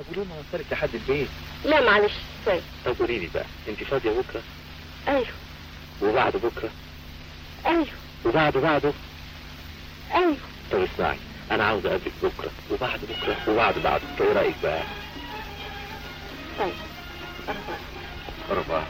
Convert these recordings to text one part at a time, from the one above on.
طب وليه ما وصلت لحد البيت لا معلش طيب طب قولي لي بقى انت فاضيه بكره ايوه وبعد بكره ايوه وبعد بعده ايوه طب اسمعي انا عاوز اقابلك بكره وبعد بكره وبعد بعده ايه رايك بقى طيب أربعة. أربعة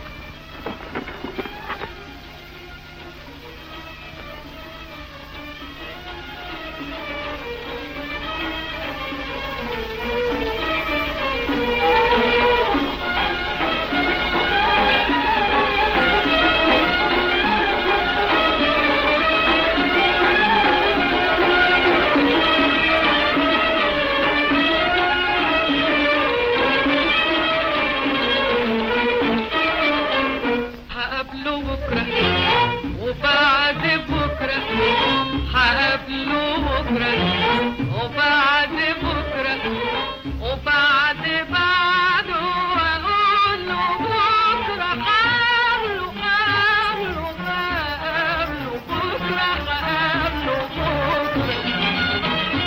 هقابله بكرة وبعد بكرة هقابله بكرة وبعد بكرة وبعد بعده وأقول له بكرة هقابله هقابله هقابله بكرة هقابله بكرة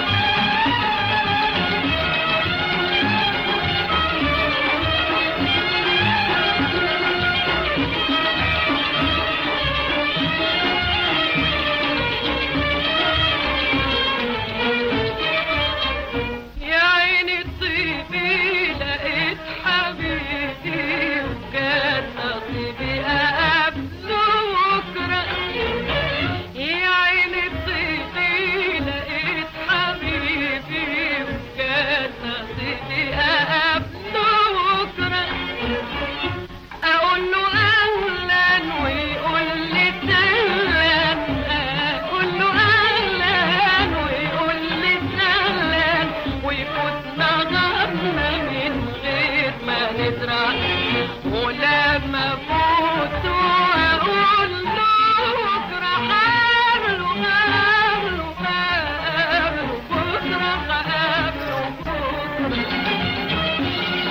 يا عيني طيبي لقيت حبيبي وكان نصيبي أقابله بكرة يا عيني طيبي لقيت حبيبي وكان نصيبي أقابله بكرة أقول له أهلا ويقول لي سهلا أقول له أهلا ويقول لي سهلا ويفوتنا غمنا من غير ما نزرع ولما فوت أقول له بكرة قابله قابله قابله بكرة قابله بكرة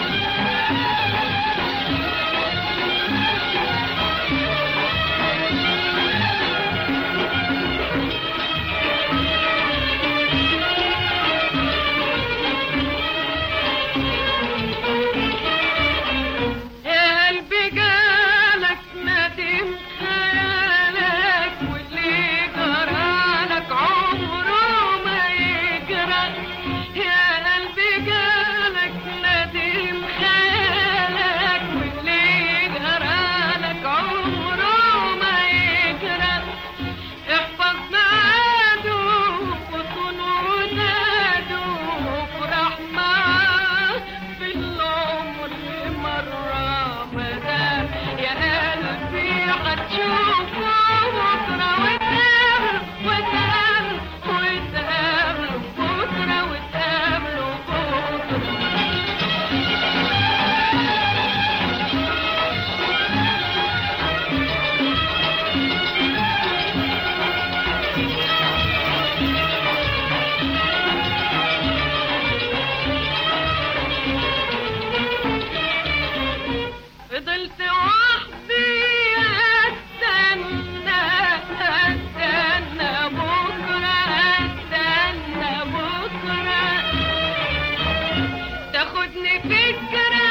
يا قلبي جالك ندم خيالك واللي جرالك عمره ما يجرى يا قلبي جالك ندم خيالك واللي جرالك عمره ما يجرى احفظ ميعاده وصون وداده وافرح معاه في العمر مرة مدام يا قلبي هتشوفه بكرة وتقابله وتقابله وتقابله بكرة وتقابله بكرة فضلت وحدي استنى استنى بكره استنى بكره تاخدني فكره